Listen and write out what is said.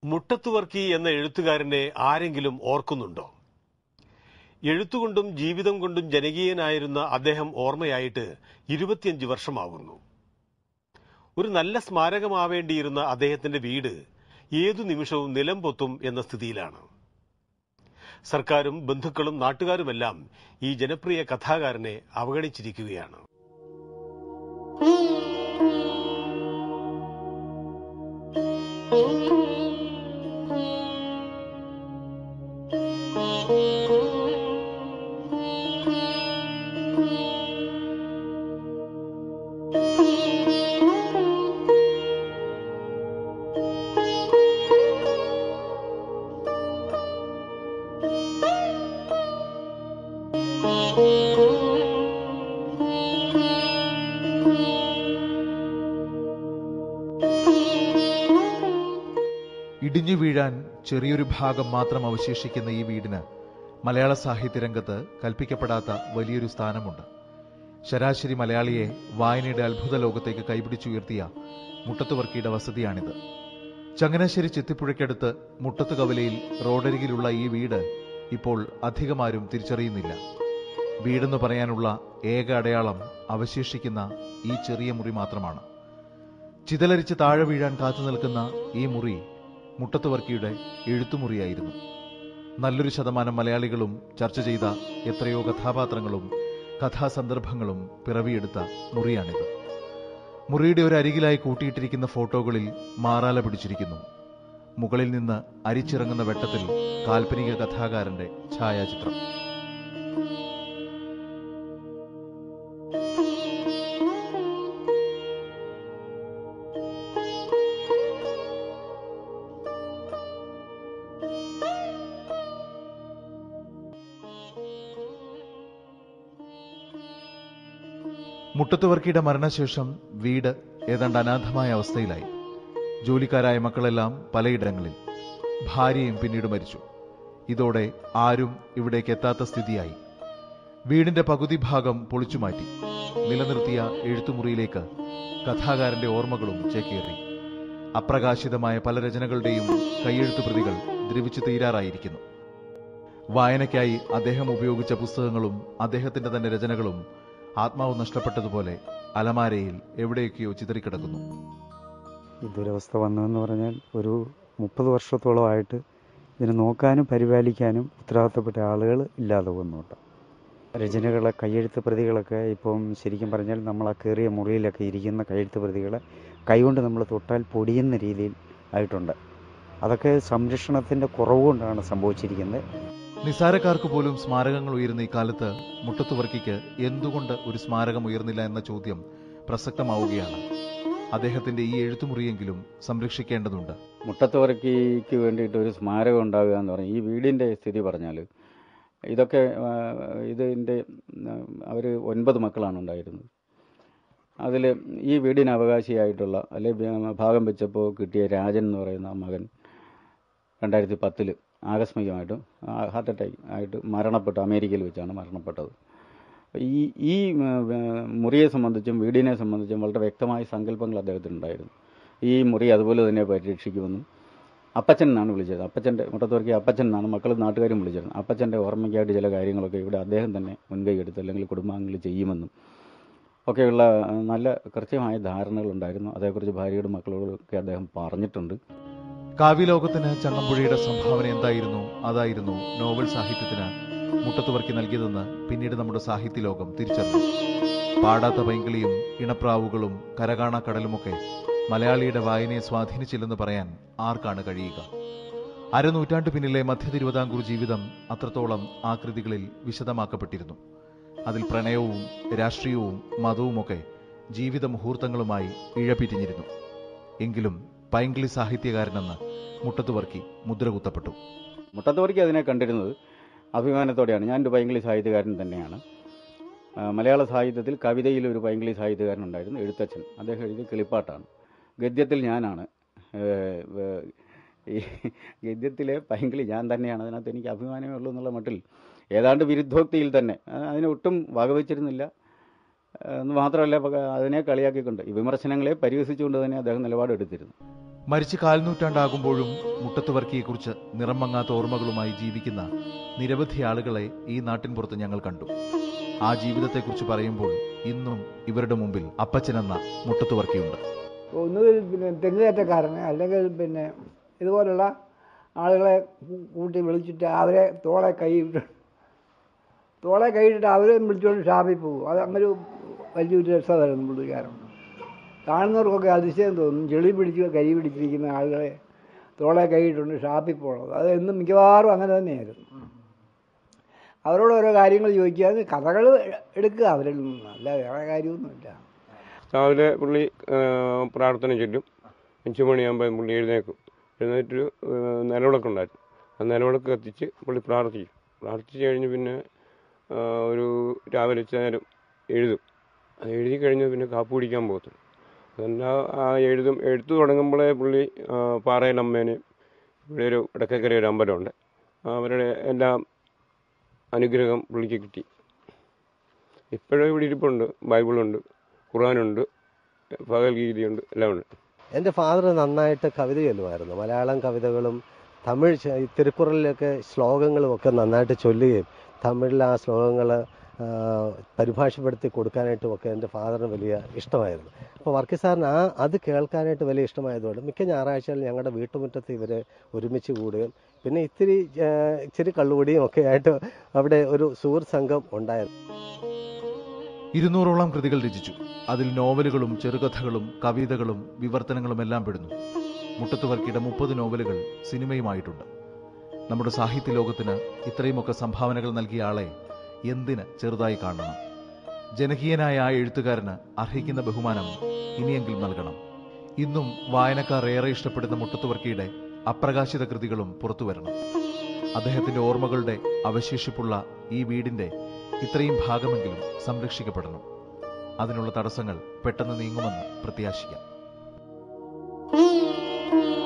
മുട്ടത്തുവർക്കി എന്ന എഴുത്തുകാരനെ ആരെങ്കിലും ഓർക്കുന്നുണ്ടോ എഴുത്തുകൊണ്ടും ജീവിതം കൊണ്ടും ജനകീയനായിരുന്ന അദ്ദേഹം ഓർമ്മയായിട്ട് ഇരുപത്തിയഞ്ച് വർഷമാകുന്നു ഒരു നല്ല സ്മാരകമാവേണ്ടിയിരുന്ന അദ്ദേഹത്തിന്റെ വീട് ഏതു നിമിഷവും നിലം പൊത്തും എന്ന സ്ഥിതിയിലാണ് സർക്കാരും ബന്ധുക്കളും നാട്ടുകാരുമെല്ലാം ഈ ജനപ്രിയ കഥാകാരനെ അവഗണിച്ചിരിക്കുകയാണ് ഇടിഞ്ഞു വീഴാൻ ചെറിയൊരു ഭാഗം മാത്രം അവശേഷിക്കുന്ന ഈ വീടിന് മലയാള സാഹിത്യരംഗത്ത് കൽപ്പിക്കപ്പെടാത്ത വലിയൊരു സ്ഥാനമുണ്ട് ശരാശരി മലയാളിയെ വായനയുടെ അത്ഭുത ലോകത്തേക്ക് കൈപിടിച്ചുയർത്തിയ മുട്ടത്തുവർക്കിയുടെ വസതിയാണിത് ചങ്ങനാശ്ശേരി ചെത്തിപ്പുഴയ്ക്കടുത്ത് മുട്ടത്ത് കവലയിൽ റോഡരികിലുള്ള ഈ വീട് ഇപ്പോൾ അധികമാരും തിരിച്ചറിയുന്നില്ല വീടെന്ന് പറയാനുള്ള ഏക അടയാളം അവശേഷിക്കുന്ന ഈ ചെറിയ മുറി മാത്രമാണ് ചിതലരിച്ച് താഴെ വീഴാൻ കാത്തു നിൽക്കുന്ന ഈ മുറി മുട്ടത്തുവർക്കിയുടെ എഴുത്തുമുറിയായിരുന്നു നല്ലൊരു ശതമാനം മലയാളികളും ചർച്ച ചെയ്ത എത്രയോ കഥാപാത്രങ്ങളും കഥാസന്ദർഭങ്ങളും പിറവിയെടുത്ത മുറിയാണിത് മുറിയുടെ ഒരു അരികിലായി കൂട്ടിയിട്ടിരിക്കുന്ന ഫോട്ടോകളിൽ മാറാല പിടിച്ചിരിക്കുന്നു മുകളിൽ നിന്ന് അരിച്ചിറങ്ങുന്ന വെട്ടത്തിൽ കാൽപ്പനിക കഥാകാരന്റെ ഛായാചിത്രം മുട്ടത്തുവർക്കിയുടെ മരണശേഷം വീട് ഏതാണ്ട് അനാഥമായ അവസ്ഥയിലായി ജോലിക്കാരായ മക്കളെല്ലാം പലയിടങ്ങളിൽ ഭാര്യയും പിന്നീട് മരിച്ചു ഇതോടെ ആരും ഇവിടേക്ക് എത്താത്ത സ്ഥിതിയായി വീടിന്റെ പകുതി ഭാഗം പൊളിച്ചുമാറ്റി നിലനിർത്തിയ എഴുത്തുമുറിയിലേക്ക് കഥാകാരന്റെ ഓർമ്മകളും ചേക്കേറി അപ്രകാശിതമായ പല രചനകളുടെയും കൈയെഴുത്തു പ്രതികൾ ദ്രവിച്ചു തീരാറായിരിക്കുന്നു വായനയ്ക്കായി അദ്ദേഹം ഉപയോഗിച്ച പുസ്തകങ്ങളും അദ്ദേഹത്തിന്റെ തന്നെ രചനകളും ആത്മാവ് നഷ്ടപ്പെട്ടതുപോലെ അലമാരയിൽ എവിടെയൊക്കെയോ ചിതറിക്കിടക്കുന്നു ഈ ദുരവസ്ഥ വന്നതെന്ന് പറഞ്ഞാൽ ഒരു മുപ്പത് വർഷത്തോളമായിട്ട് ഇതിനെ നോക്കാനും പരിപാലിക്കാനും ഉത്തരവാദിത്തപ്പെട്ട ആളുകൾ ഇല്ലാതെ പോകുന്നുണ്ട് രചനകളെ കയ്യെഴുത്ത് പ്രതികളൊക്കെ ഇപ്പം ശരിക്കും പറഞ്ഞാൽ നമ്മൾ ആ കയറിയ മുറിയിലൊക്കെ ഇരിക്കുന്ന കയ്യെഴുത്ത് പ്രതികളെ കൈകൊണ്ട് നമ്മൾ തൊട്ടാൽ പൊടിയുന്ന രീതിയിൽ ആയിട്ടുണ്ട് അതൊക്കെ സംരക്ഷണത്തിൻ്റെ കുറവ് കൊണ്ടാണ് സംഭവിച്ചിരിക്കുന്നത് നിസാരക്കാർക്ക് പോലും സ്മാരകങ്ങൾ ഉയരുന്ന ഈ കാലത്ത് മുട്ടത്തുവർക്കിക്ക് എന്തുകൊണ്ട് ഒരു സ്മാരകം ഉയർന്നില്ല എന്ന ചോദ്യം പ്രസക്തമാവുകയാണ് അദ്ദേഹത്തിന്റെ ഈ എഴുത്തുമുറിയെങ്കിലും സംരക്ഷിക്കേണ്ടതുണ്ട് മുട്ടത്തുവർക്കിക്ക് വേണ്ടിയിട്ട് ഒരു സ്മാരകം ഉണ്ടാകുക എന്ന് പറഞ്ഞാൽ ഈ വീടിൻ്റെ സ്ഥിതി പറഞ്ഞാൽ ഇതൊക്കെ ആ, ഇതിൻ്റെ അവർ ഒൻപത് മക്കളാണ് ഉണ്ടായിരുന്നത് അതിൽ ഈ വീടിന് അവകാശിയായിട്ടുള്ള അല്ലെ ഭാഗം വെച്ചപ്പോൾ കിട്ടിയ രാജൻ എന്ന് പറയുന്ന ആ മകൻ രണ്ടായിരത്തി പത്തിൽ ആകസ്മികമായിട്ട് ഹാർട്ട് അറ്റാക്ക് ആയിട്ട് മരണപ്പെട്ടു അമേരിക്കയിൽ വെച്ചാണ് മരണപ്പെട്ടത് ഈ ഈ ഉം, ഉം, മുറിയെ സംബന്ധിച്ചും വീടിനെ സംബന്ധിച്ചും വളരെ വ്യക്തമായ സങ്കല്പങ്ങൾ അദ്ദേഹത്തിനുണ്ടായിരുന്നു ഈ മുറി അതുപോലെ തന്നെ പരിരക്ഷിക്കുമെന്നും അപ്പച്ചൻ എന്നാണ് വിളിച്ചത് അപ്പച്ചൻ്റെ മുട്ടത്തുവർക്കി അപ്പച്ചൻ എന്നാണ് മക്കളും നാട്ടുകാരും വിളിച്ചിരുന്നത് അപ്പച്ചൻ്റെ ഓർമ്മയ്ക്കായിട്ട് ചില കാര്യങ്ങളൊക്കെ ഇവിടെ അദ്ദേഹം തന്നെ മുൻകൈ എടുത്ത് അല്ലെങ്കിൽ കുടുംബാംഗങ്ങൾ ചെയ്യുമെന്നും ഒക്കെയുള്ള ആ, നല്ല കൃത്യമായ ധാരണകളുണ്ടായിരുന്നു അതേക്കുറിച്ച് ഭാര്യയോടും മക്കളോടും ഒക്കെ അദ്ദേഹം പറഞ്ഞിട്ടുണ്ട് കാവ്യലോകത്തിന് ചങ്ങമ്പുഴയുടെ സംഭാവന എന്തായിരുന്നു അതായിരുന്നു നോവൽ സാഹിത്യത്തിന് മുട്ടത്തുവർക്കി നൽകിയതെന്ന് പിന്നീട് നമ്മുടെ സാഹിത്യ ലോകം തിരിച്ചറിഞ്ഞു പാടാത്ത പൈങ്കിളിയും ഇണപ്രാവുകളും കരകാണ കടലുമൊക്കെ മലയാളിയുടെ വായനയെ സ്വാധീനിച്ചില്ലെന്ന് പറയാൻ ആർക്കാണ് കഴിയുക അരനൂറ്റാണ്ട് പിന്നിലെ മധ്യ തിരുവിതാംകൂർ ജീവിതം അത്രത്തോളം ആ കൃതികളിൽ വിശദമാക്കപ്പെട്ടിരുന്നു അതിൽ പ്രണയവും രാഷ്ട്രീയവും മതവുമൊക്കെ ജീവിത മുഹൂർത്തങ്ങളുമായി ഇഴപിരിഞ്ഞിരുന്നു എങ്കിലും പൈങ്കിളി സാഹിത്യകാരനെന്ന് മുട്ടത്തുവർക്കി മുദ്രകുത്തപ്പെട്ടു മുട്ടത്തുവർക്കി അതിനെ കണ്ടിരുന്നത് അഭിമാനത്തോടെയാണ് ഞാനൊരു പൈങ്കിളി സാഹിത്യകാരൻ തന്നെയാണ് ആ, മലയാള സാഹിത്യത്തിൽ കവിതയിൽ ഒരു പൈങ്കിളി സാഹിത്യകാരനുണ്ടായിരുന്നു എഴുത്തച്ഛൻ അദ്ദേഹം എഴുതിയ കിളിപ്പാട്ടാണ് ഗദ്യത്തിൽ ഞാനാണ് ഏഹ്, ഏഹ്, ഈ ഗദ്യത്തിലെ പൈങ്കിളി ഞാൻ തന്നെയാണ് അതിനകത്ത് എനിക്ക് അഭിമാനമേ ഉള്ളൂ എന്നുള്ള മട്ടിൽ ഏതാണ്ട് വിരുദ്ധോക്തിയിൽ തന്നെ ആ, അതിനെ ഒട്ടും വകവച്ചിരുന്നില്ല എന്ന് മാത്രമല്ല പക- അതിനെ കളിയാക്കിക്കൊണ്ട് ഈ വിമർശനങ്ങളെ പരിഹസിച്ചുകൊണ്ട് തന്നെ അദ്ദേഹം നിലപാടെടുത്തിരുന്നു മരിച്ച് കാൽനൂറ്റാണ്ടാകുമ്പോഴും മുട്ടത്തുവർക്കിയെക്കുറിച്ച് നിറം മങ്ങാത്ത ഓർമ്മകളുമായി ജീവിക്കുന്ന നിരവധി ആളുകളെ ഈ നാട്ടിൻപുറത്ത് ഞങ്ങൾ കണ്ടു ആ ജീവിതത്തെക്കുറിച്ച് പറയുമ്പോൾ ഇന്നും ഇവരുടെ മുമ്പിൽ അപ്പച്ചനെന്ന മുട്ടത്തുവർക്കിയുണ്ട് ഒന്നുകിൽ പിന്നെ തെങ്ങുകയറ്റക്കാരനെ അല്ലെങ്കിൽ പിന്നെ ഇതുപോലുള്ള ആളുകളെ കൂ- കൂട്ടി വിളിച്ചിട്ട് അവരെ തോളെ കൈയിട്ട് തോളെ കൈയിട്ടിട്ട് അവരെ വിളിച്ചുകൊണ്ട് ഷാപ്പിൽ പോകും അത് അങ്ങനെ ഒരു വലിയൊരു രസമായിരുന്നു പുള്ളിക്കാരൻ കാണുന്നവർക്കൊക്കെ അതിശയം തോന്നും ചെളി പിടിച്ച് കൈ പിടിച്ചിരിക്കുന്ന ആളുകളെ തോളെ കൈയിട്ടുണ്ട് ഷാപ്പിൽ പോകണത് അത് എന്നും മിക്കവാറും അങ്ങനെ തന്നെയായിരുന്നു അവരോട് ഓരോ കാര്യങ്ങൾ ചോദിക്കുക അത് കഥകൾ എടുക്കുക അവരിൽ നിന്ന് അല്ല വേറെ കാര്യമൊന്നുമില്ല രാവിലെ പുള്ളി ആ, പ്രാർത്ഥന ചൊല്ലും അഞ്ച് മണിയാകുമ്പോൾ പുള്ളി എഴുന്നേക്കും എഴുന്നേറ്റ് ആ, നിലവിളക്ക് ഉണ്ടായിരുന്നു ആ നിലവിളക്ക് കത്തിച്ച് പുള്ളി പ്രാർത്ഥിക്കും പ്രാർത്ഥിച്ച് കഴിഞ്ഞ് പിന്നെ ആ, ഒരു രാവിലെ ഇച്ചിരി നേരം എഴുതും അത് എഴുതി കഴിഞ്ഞ് പിന്നെ കാപ്പി കുടിക്കാൻ പോകത്തുള്ളൂ അതെല്ലാം ആ എഴുതും എഴുത്ത് തുടങ്ങുമ്പോഴേ പുള്ളി ആ, പാറയിലമ്മേനെയും ഇവിടെ ഒരു ഇടക്കക്കര ഒരു അമ്പലമുണ്ട് അവരുടെ എല്ലാം അനുഗ്രഹം പുള്ളിക്ക് കിട്ടി ഇപ്പോഴും ഇവിടെ ഇരിപ്പുണ്ട് ബൈബിളുണ്ട് ഖുറാനുണ്ട് ഭഗവത്ഗീതയുണ്ട് എല്ലാം ഉണ്ട് എൻ്റെ ഫാദർ നന്നായിട്ട് കവിത ചൊല്ലുമായിരുന്നു മലയാളം കവിതകളും തമിഴ് ച- ഈ തിരുക്കുറളിലൊക്കെ ശ്ലോകങ്ങളും ഒക്കെ നന്നായിട്ട് ചൊല്ലുകയും തമിഴിൽ ആ ശ്ലോകങ്ങൾ പരിഭാഷപ്പെടുത്തി കൊടുക്കാനായിട്ടും ഒക്കെ എൻ്റെ ഫാദറിന് വലിയ ഇഷ്ടമായിരുന്നു അപ്പോൾ വർക്കി സാറിന് ആ അത് കേൾക്കാനായിട്ട് വലിയ ഇഷ്ടമായതുകൊണ്ട് മിക്ക ഞായറാഴ്ചകളിൽ ഞങ്ങളുടെ വീട്ടുമുറ്റത്ത് ഇവർ ഒരുമിച്ച് കൂടുകയും പിന്നെ ഇത്തിരി ആ, ഇച്ചിരി കള്ളുകൂടിയും ഒക്കെ ആയിട്ട് അവിടെ ഒരു സുഹൃത്ത് സംഘം ഉണ്ടായിരുന്നു ഇരുന്നൂറോളം കൃതികൾ രചിച്ചു അതിൽ നോവലുകളും ചെറുകഥകളും കവിതകളും വിവർത്തനങ്ങളും എല്ലാം പെടുന്നു മുട്ടത്തുവർക്കിയുടെ മുപ്പത് നോവലുകൾ സിനിമയുമായിട്ടുണ്ട് നമ്മുടെ സാഹിത്യ ലോകത്തിന് ഇത്രയുമൊക്കെ സംഭാവനകൾ നൽകിയ ആളെ എന്തിന് ചെറുതായി കാണണം ജനകീയനായ ആ എഴുത്തുകാരന് അർഹിക്കുന്ന ബഹുമാനം ഇനിയെങ്കിലും നൽകണം ഇന്നും വായനക്കാർ ഏറെ ഇഷ്ടപ്പെടുന്ന മുട്ടത്തുവർക്കിയുടെ അപ്രകാശിത കൃതികളും പുറത്തുവരണം അദ്ദേഹത്തിന്റെ ഓർമ്മകളുടെ അവശേഷിപ്പുള്ള ഈ വീടിന്റെ ഇത്രയും ഭാഗമെങ്കിലും സംരക്ഷിക്കപ്പെടണം അതിനുള്ള തടസ്സങ്ങൾ പെട്ടെന്ന് നീങ്ങുമെന്ന് പ്രത്യാശിക്കാം